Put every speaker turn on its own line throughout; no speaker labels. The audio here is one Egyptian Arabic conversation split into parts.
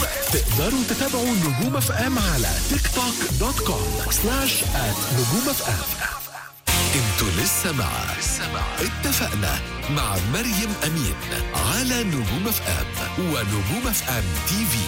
تقدروا تتابعوا نجوم اف ام على تيك توك دوت كوم سلاش ات نجوم اف ام انتوا لسه مع اتفقنا مع مريم امين على نجوم اف ام ونجوم اف ام تي في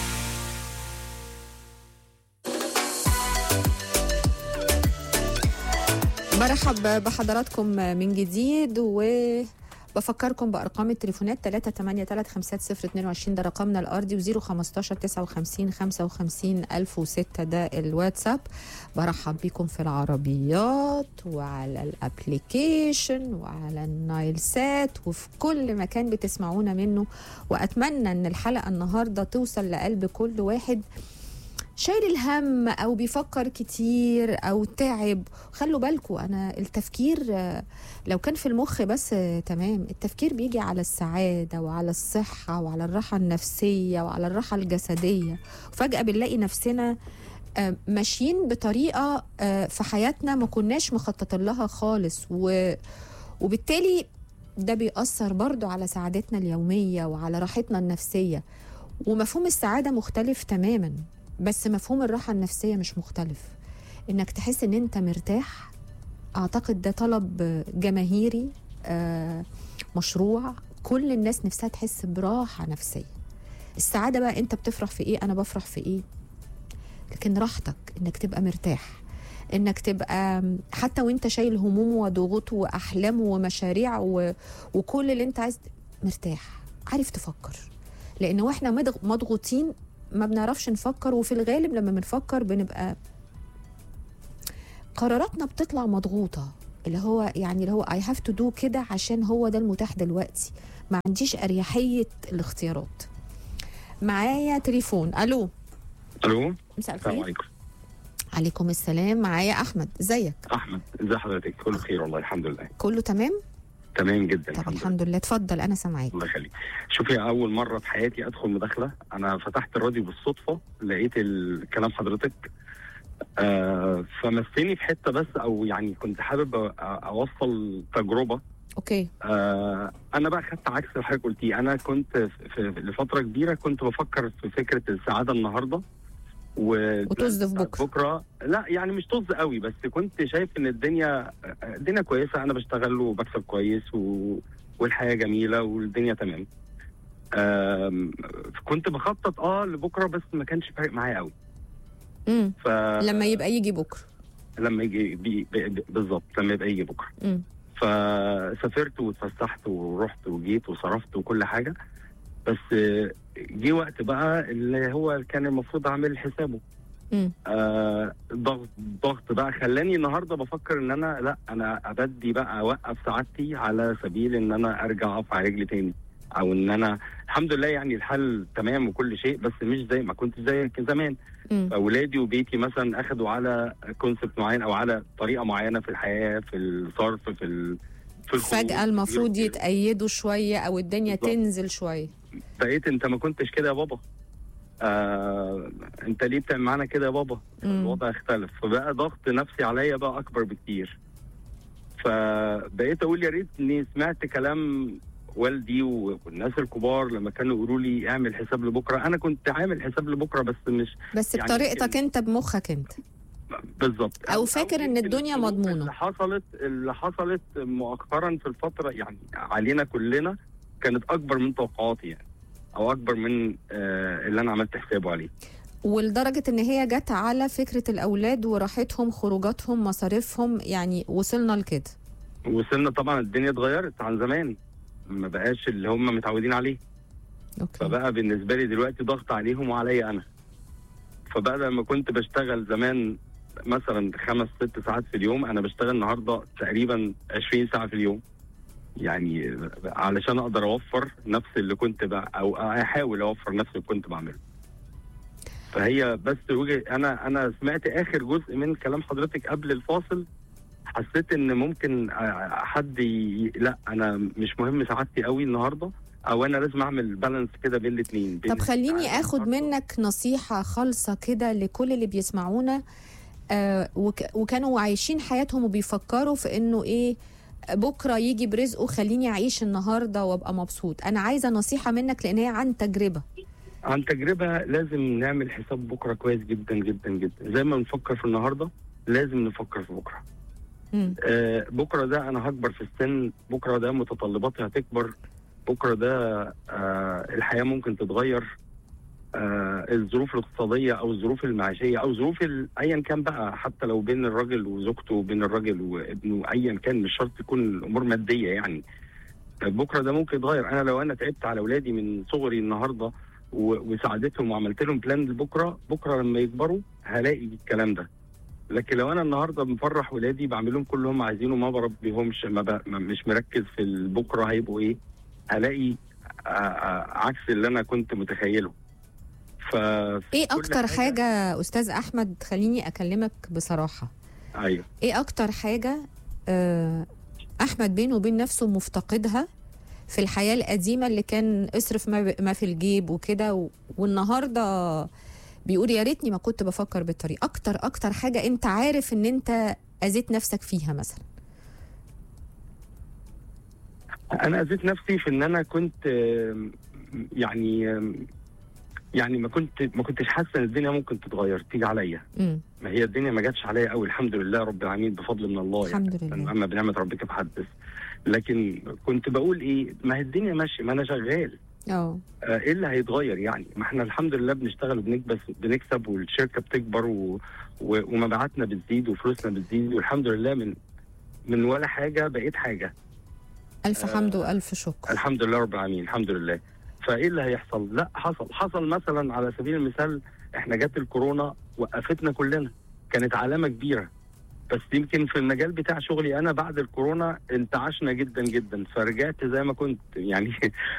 برحب بحضراتكم من جديد وبفكركم بارقام التليفونات 3835022 ده رقمنا الارضي و015 59 55 1006 ده الواتساب برحب بيكم في العربيات وعلى الابليكيشن وعلى النايل سات وفي كل مكان بتسمعونا منه واتمنى ان الحلقه النهارده توصل لقلب كل واحد شايل الهم او بيفكر كتير او تعب خلوا بالكم انا التفكير آه، لو كان في المخ بس آه، تمام التفكير بيجي على السعاده وعلى الصحه وعلى الراحه النفسيه وعلى الراحه الجسديه وفجاه بنلاقي نفسنا آه، ماشيين بطريقه آه، في حياتنا ما كناش مخططين لها خالص و... وبالتالي ده بيأثر برضو على سعادتنا اليومية وعلى راحتنا النفسية ومفهوم السعادة مختلف تماما بس مفهوم الراحة النفسية مش مختلف انك تحس ان انت مرتاح اعتقد ده طلب جماهيري آه، مشروع كل الناس نفسها تحس براحة نفسية السعادة بقى انت بتفرح في ايه انا بفرح في ايه لكن راحتك انك تبقى مرتاح انك تبقى حتى وانت شايل هموم وضغوط واحلام ومشاريع و... وكل اللي انت عايز مرتاح عارف تفكر لان واحنا مضغ- مضغوطين ما بنعرفش نفكر وفي الغالب لما بنفكر بنبقى قراراتنا بتطلع مضغوطة اللي هو يعني اللي هو I have to do كده عشان هو ده المتاح دلوقتي ما عنديش أريحية الاختيارات معايا تليفون ألو
الو
مساء
السلام
الخير
عليكم
عليكم السلام معايا أحمد ازيك
احمد ازي حضرتك كله بخير والله الحمد لله
كله تمام
تمام جدا
طب
الحمد لله
الحمد لله اتفضل أنا سامعاك
الله يخليك شوفي اول مره في حياتي ادخل مداخله انا فتحت الراديو بالصدفه لقيت الكلام حضرتك آه فمسني في حته بس او يعني كنت حابب أ- اوصل تجربه
أوكي
آه انا بقى خدت عكس اللي حضرتك قلتيه انا كنت في في لفتره كبيره كنت بفكر في فكره السعاده النهارده و
وطز في بكرة.
بكره لا يعني مش طز قوي بس كنت شايف ان الدنيا الدنيا كويسه انا بشتغل وبكسب كويس و... والحياه جميله والدنيا تمام آم، كنت بخطط اه لبكره بس ما كانش فارق معايا قوي
امم
ف
لما يبقى يجي بكرة
لما يجي بي... بي... بالظبط لما يبقى يجي بكره
امم
فسافرت واتفسحت ورحت وجيت وصرفت وكل حاجه بس آه، جه وقت بقى اللي هو كان المفروض اعمل حسابه
امم
آه ضغط ضغط بقى خلاني النهارده بفكر ان انا لا انا ابدي بقى اوقف سعادتي على سبيل ان انا ارجع اقف على رجلي تاني او ان انا الحمد لله يعني الحال تمام وكل شيء بس مش زي ما كنت زي زمان
امم
اولادي وبيتي مثلا اخدوا على كونسبت معين او على طريقه معينه في الحياه في الصرف في ال... في الخروج،
فجأة
في
المفروض
ال-
يتأيدوا شوية أو الدنيا
بالظبط.
تنزل شوية
بقيت انت ما كنتش كده يا بابا آه انت ليه بتعمل معانا كده يا بابا
مم.
الوضع اختلف فبقى ضغط نفسي عليا بقى اكبر بكتير فبقيت اقول يا ريت اني سمعت كلام والدي والناس الكبار لما كانوا يقولوا لي اعمل حساب لبكره انا كنت عامل حساب لبكره بس مش
بس
يعني
بطريقتك
ال-
أنت بمخك أنت
بالظبط
أو فاكر إن
يمكن
الدنيا
الظروف
مضمونة.
اللي حصلت اللي حصلت مؤخرا في الفتره يعني علينا كلنا كانت اكبر من توقعاتي يعني او اكبر من آه اللي انا عملت حسابه عليه
ولدرجة إن هي جت على فكرة الأولاد وراحتهم خروجاتهم مصاريفهم يعني وصلنا لكده
وصلنا طبعا الدنيا اتغيرت عن زمان ما بقاش اللي هم متعودين عليه
أوكي
فبقى بالنسبه لي دلوقتي ضغط عليهم وعليا انا فبقى لما كنت بشتغل زمان مثلا خمس ست ساعات في اليوم انا بشتغل النهارده تقريبا 20 ساعه في اليوم يعني علشان اقدر اوفر نفس اللي كنت بقى او احاول اوفر نفس اللي كنت بعمله فهي بس وجه انا انا سمعت اخر جزء من كلام حضرتك قبل الفاصل حسيت ان ممكن آه، حد ي... لا انا مش مهم سعادتي قوي النهارده او انا لازم اعمل بالانس كده بين الاثنين
طب خليني اخد منك نصيحة خالصة كده لكل اللي بيسمعونا آه وك وكانوا عايشين حياتهم وبيفكروا في انه ايه بكره يجي برزقه خليني اعيش النهارده وابقى مبسوط انا عايزه نصيحه منك لان هي عن تجربه
عن تجربه لازم نعمل حساب بكره كويس جدا جدا جدا زي ما بنفكر في النهارده لازم نفكر في بكره
مم.
آه بكره ده انا هكبر في السن بكره ده متطلباتي هتكبر بكره ده آه الحياه ممكن تتغير آه الظروف الاقتصاديه او الظروف المعيشيه او ظروف ال- ايا كان بقى حتى لو بين الراجل وزوجته وبين الراجل وابنه ايا كان مش شرط تكون الامور ماديه يعني بكره ده ممكن يتغير انا لو انا تعبت على اولادي من صغري النهارده و- وساعدتهم وعملت لهم بلان لبكره بكره لما يكبروا هلاقي الكلام ده لكن لو انا النهارده مفرح ولادي بعمل لهم كل اللي هم عايزينه ما بربيهمش ما ب... ما- مش مركز في بكره هيبقوا ايه هلاقي آ- آ- عكس اللي انا كنت متخيله ف
ايه
كل
اكتر
حاجة-
حاجه استاذ احمد خليني اكلمك بصراحه
ايوه
ايه اكتر حاجه آه، احمد بينه وبين نفسه مفتقدها في الحياه القديمه اللي كان اصرف ما, ما في الجيب وكده و- والنهارده بيقول يا ريتني ما كنت بفكر بالطريقه اكتر اكتر حاجه انت عارف ان انت اذيت نفسك فيها مثلا
انا اذيت نفسي في ان انا كنت آم، يعني آم، يعني ما كنت ما كنتش حاسه ان الدنيا ممكن تتغير تيجي عليا
امم
ما هي الدنيا ما جاتش عليا قوي الحمد لله رب العالمين بفضل من الله يعني
الحمد لله
اما بنعمه ربك فحدث لكن كنت بقول ايه ما هي الدنيا ماشيه ما انا شغال
اه
آه، ايه اللي هيتغير يعني ما احنا الحمد لله بنشتغل وبنكبس بنكسب والشركه بتكبر و... و... ومبيعاتنا بتزيد وفلوسنا بتزيد والحمد لله من من ولا حاجه بقيت حاجه
الف حمد والف شكر
الحمد لله رب العالمين الحمد لله فايه اللي هيحصل لا حصل حصل مثلا على سبيل المثال احنا جت الكورونا وقفتنا كلنا كانت علامه كبيره بس يمكن في المجال بتاع شغلي انا بعد الكورونا انتعشنا جدا جدا فرجعت زي ما كنت يعني